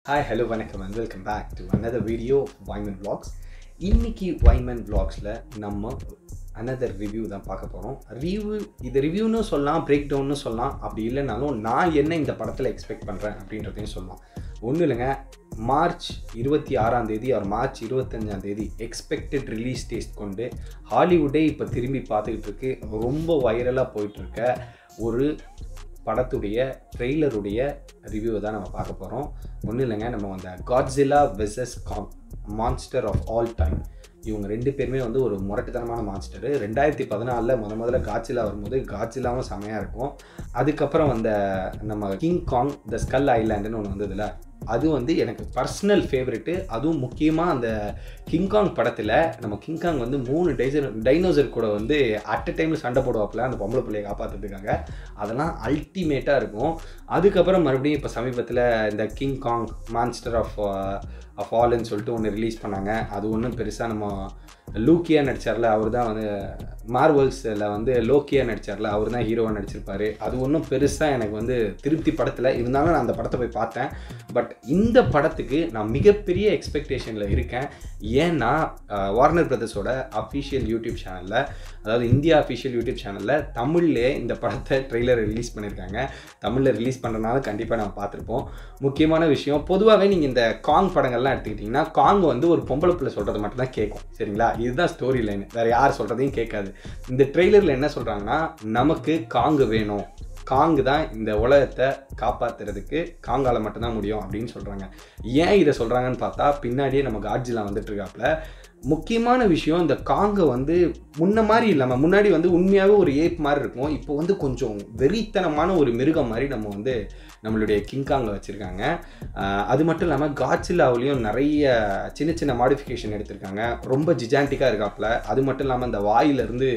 Hi hello வணக்கம் and welcome back to another video வைமன் vlogs இன்னைக்கு வைமன் vlogsல நம்ம another ரிவ்யூ தான் பார்க்க போகிறோம் ரிவ்யூ இது ரிவ்யூன்னு சொல்லலாம் பிரேக் டவுன்னு சொல்லலாம் அப்படி இல்லைனாலும் நான் என்ன இந்த படத்தில் எக்ஸ்பெக்ட் பண்ணுறேன் அப்படின்றதையும் சொல்லலாம் ஒன்றும் இல்லைங்க மார்ச் இருபத்தி ஆறாம் தேதி ஒரு மார்ச் இருபத்தஞ்சாம் தேதி எக்ஸ்பெக்டட் ரிலீஸ் டேஸ்ட் கொண்டு ஹாலிவுட்டே இப்போ திரும்பி பார்த்துக்கிட்டு இருக்கு ரொம்ப வைரலாக போயிட்டுருக்க ஒரு படத்துடைய ட்ரெய்லருடைய ரிவ்யூவை தான் நம்ம பார்க்க போகிறோம் ஒன்றும் இல்லைங்க நம்ம அந்த Godzilla versus Kong monster of all time இவங்க ரெண்டு பேருமே வந்து ஒரு முரட்டுத்தனமான மான்ஸ்டரு ரெண்டாயிரத்தி பதினாலில் முத முதல்ல காட்சிலா வரும்போது காட்சிலாவும் செமையாக இருக்கும் அதுக்கப்புறம் வந்த நம்ம கிங் காங் த ஸ்கல் ஐலாண்டுன்னு ஒன்று வந்ததுல அது வந்து எனக்கு பர்சனல் ஃபேவரெட்டு அதுவும் முக்கியமாக அந்த கிங்காங் படத்தில் நம்ம கிங்காங் வந்து மூணு டைசர் டைனோசர் கூட வந்து அட் அ டைமில் சண்டை போடுவாப்பில் அந்த பொம்பளை பிள்ளையை காப்பாற்றுறதுக்காக அதெல்லாம் அல்டிமேட்டாக இருக்கும் அதுக்கப்புறம் மறுபடியும் இப்போ சமீபத்தில் இந்த King Kong monster of of ஆல்னு சொல்லிட்டு ஒன்று ரிலீஸ் பண்ணாங்க அது ஒன்றும் பெருசாக நம்ம லூக்கியா நடித்தார்ல அவர் தான் வந்து மார்வல்ஸில் வந்து லோக்கியா நடித்தார்ல அவர் தான் ஹீரோவாக நடிச்சிருப்பாரு அது ஒன்றும் பெருசாக எனக்கு வந்து திருப்தி படத்தில் இருந்தாலும் நான் அந்த படத்தை போய் பார்த்தேன் பட் இந்த படத்துக்கு நான் மிகப்பெரிய எக்ஸ்பெக்டேஷனில் இருக்கேன் ஏன்னா வார்னர் பிரதர்ஸோட அஃபிஷியல் யூடியூப் சேனலில் அதாவது இந்தியா அஃபிஷியல் யூடியூப் சேனலில் தமிழ்லேயே இந்த படத்தை ட்ரெய்லர் ரிலீஸ் பண்ணியிருக்காங்க தமிழில் ரிலீஸ் பண்ணுறனால கண்டிப்பாக நம்ம பார்த்துருப்போம் முக்கியமான விஷயம் பொதுவாகவே நீங்கள் இந்த காங் படங்கள்லாம் எடுத்துக்கிட்டிங்கன்னா காங் வந்து ஒரு பொம்பளை பிள்ளை சொல்கிறது மட்டும் தான் கேட்கும் சரிங்களா இதுதான் ஸ்டோரி லைன் வேறு யார் சொல்கிறதையும் கேட்காது இந்த ட்ரெய்லரில் என்ன சொல்கிறாங்கன்னா நமக்கு காங்கு வேணும் காங்கு தான் இந்த உலகத்தை காப்பாற்றுறதுக்கு காங்கால மட்டும்தான் முடியும் அப்படின்னு சொல்கிறாங்க ஏன் இதை சொல்கிறாங்கன்னு பார்த்தா பின்னாடியே நம்ம காட்ஜிலாம் வந்துட்டு இருக்காப்புல முக்கியமான விஷயம் இந்த காங்கை வந்து முன்ன மாதிரி இல்லாமல் முன்னாடி வந்து உண்மையாகவே ஒரு ஏப் மாதிரி இருக்கும் இப்போ வந்து கொஞ்சம் வெறித்தனமான ஒரு மிருகம் மாதிரி நம்ம வந்து நம்மளுடைய கிங்காங்கை வச்சுருக்காங்க அது மட்டும் இல்லாமல் காட்சிலாவிலையும் நிறைய சின்ன சின்ன மாடிஃபிகேஷன் எடுத்திருக்காங்க ரொம்ப ஜிஜான்டிக்காக இருக்காப்புல அது மட்டும் இல்லாமல் இந்த வாயிலிருந்து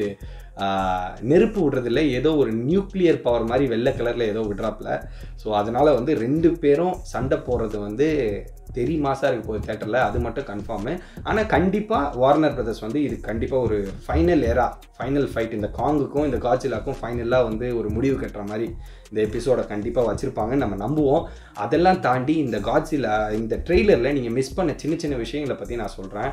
நெருப்பு விடுறதில்ல ஏதோ ஒரு நியூக்ளியர் பவர் மாதிரி வெள்ளை கலரில் ஏதோ விடுறாப்புல ஸோ அதனால் வந்து ரெண்டு பேரும் சண்டை போடுறது வந்து தெரி மாசாக இருக்க போகுது தேட்டரில் அது மட்டும் கன்ஃபார்மு ஆனால் கண்டிப்பாக வார்னர் பிரதர்ஸ் வந்து இது கண்டிப்பாக ஒரு ஃபைனல் ஏரா ஃபைனல் ஃபைட் இந்த காங்குக்கும் இந்த காட்சிலாக்கும் ஃபைனலாக வந்து ஒரு முடிவு கட்டுற மாதிரி இந்த எபிசோடை கண்டிப்பாக வச்சுருப்பாங்கன்னு நம்ம நம்புவோம் அதெல்லாம் தாண்டி இந்த காட்சியில் இந்த ட்ரெய்லரில் நீங்கள் மிஸ் பண்ண சின்ன சின்ன விஷயங்களை பற்றி நான் சொல்கிறேன்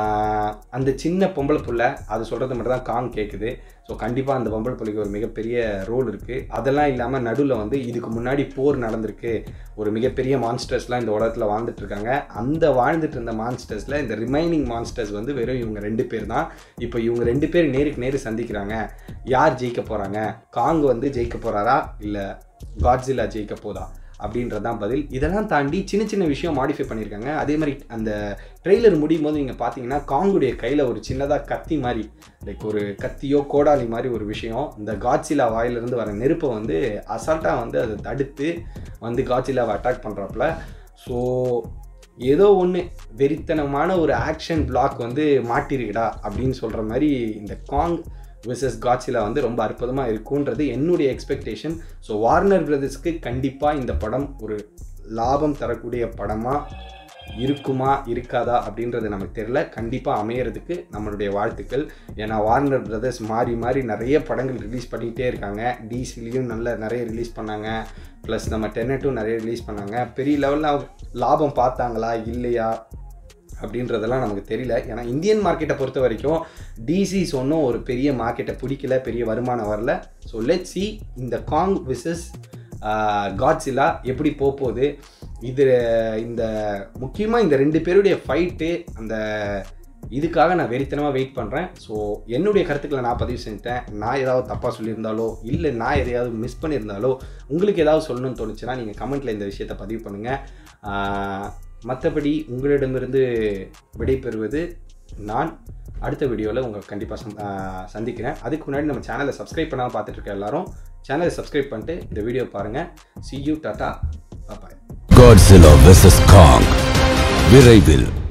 அந்த சின்ன பொம்பளை புள்ள அது சொல்கிறது மட்டும் தான் காங் கேட்குது ஸோ கண்டிப்பாக அந்த பொம்பளை புள்ளிக்கு ஒரு மிகப்பெரிய ரோல் இருக்குது அதெல்லாம் இல்லாமல் நடுவில் வந்து இதுக்கு முன்னாடி போர் நடந்திருக்கு ஒரு மிகப்பெரிய மான்ஸ்டர்ஸ்லாம் இந்த உலகத்தில் வாழ்ந்துட்டு இருக்காங்க அந்த வாழ்ந்துட்டு இருந்த மான்ஸ்டர்ஸில் இந்த ரிமைனிங் மான்ஸ்டர்ஸ் வந்து வெறும் இவங்க ரெண்டு பேர் தான் இப்போ இவங்க ரெண்டு பேர் நேருக்கு நேரு சந்திக்கிறாங்க யார் ஜெயிக்க போகிறாங்க காங் வந்து ஜெயிக்க போகிறாரா இல்லை காட்ஸிலா ஜெயிக்க போதா அப்படின்றதான் பதில் இதெல்லாம் தாண்டி சின்ன சின்ன விஷயம் மாடிஃபை பண்ணியிருக்காங்க அதே மாதிரி அந்த ட்ரெய்லர் முடியும் போது நீங்கள் பார்த்தீங்கன்னா காங்குடைய கையில் ஒரு சின்னதாக கத்தி மாதிரி லைக் ஒரு கத்தியோ கோடாலி மாதிரி ஒரு விஷயம் இந்த காட்சிலா வாயிலிருந்து வர நெருப்பை வந்து அசால்ட்டாக வந்து அதை தடுத்து வந்து காட்சிலாவை அட்டாக் பண்ணுறாப்புல ஸோ ஏதோ ஒன்று வெறித்தனமான ஒரு ஆக்ஷன் பிளாக் வந்து மாட்டிருக்குடா அப்படின்னு சொல்கிற மாதிரி இந்த காங் விசஸ் காட்சிலா வந்து ரொம்ப அற்புதமாக இருக்குன்றது என்னுடைய எக்ஸ்பெக்டேஷன் ஸோ வார்னர் பிரதர்ஸ்க்கு கண்டிப்பாக இந்த படம் ஒரு லாபம் தரக்கூடிய படமாக இருக்குமா இருக்காதா அப்படின்றது நமக்கு தெரியல கண்டிப்பாக அமையறதுக்கு நம்மளுடைய வாழ்த்துக்கள் ஏன்னா வார்னர் பிரதர்ஸ் மாறி மாறி நிறைய படங்கள் ரிலீஸ் பண்ணிகிட்டே இருக்காங்க டிசிலையும் நல்ல நிறைய ரிலீஸ் பண்ணாங்க ப்ளஸ் நம்ம டென்னட்டும் நிறைய ரிலீஸ் பண்ணாங்க பெரிய லெவலில் லாபம் பார்த்தாங்களா இல்லையா அப்படின்றதெல்லாம் நமக்கு தெரியல ஏன்னா இந்தியன் மார்க்கெட்டை பொறுத்த வரைக்கும் டிசிஸ் ஒன்றும் ஒரு பெரிய மார்க்கெட்டை பிடிக்கல பெரிய வருமானம் வரல ஸோ லெட் சி இந்த காங் விசஸ் காட்ஸிலா எப்படி போகுது இது இந்த முக்கியமாக இந்த ரெண்டு பேருடைய ஃபைட்டு அந்த இதுக்காக நான் வெறித்தனமாக வெயிட் பண்ணுறேன் ஸோ என்னுடைய கருத்துக்களை நான் பதிவு செஞ்சுட்டேன் நான் ஏதாவது தப்பாக சொல்லியிருந்தாலோ இல்லை நான் எதையாவது மிஸ் பண்ணியிருந்தாலோ உங்களுக்கு ஏதாவது சொல்லணும்னு தோணுச்சுன்னா நீங்கள் கமெண்ட்டில் இந்த விஷயத்தை பதிவு பண்ணுங்கள் மற்றபடி உங்களிடமிருந்து விடைபெறுவது நான் அடுத்த வீடியோவில் உங்களை கண்டிப்பாக சந்திக்கிறேன் அதுக்கு முன்னாடி நம்ம சேனலை சப்ஸ்கிரைப் பண்ணாமல் பார்த்துட்டு இருக்க எல்லாரும் சேனலை சப்ஸ்கிரைப் பண்ணிட்டு இந்த வீடியோ பாருங்கள் சி யூ டாட்டா பாய் Godzilla vs. Kong விரைவில்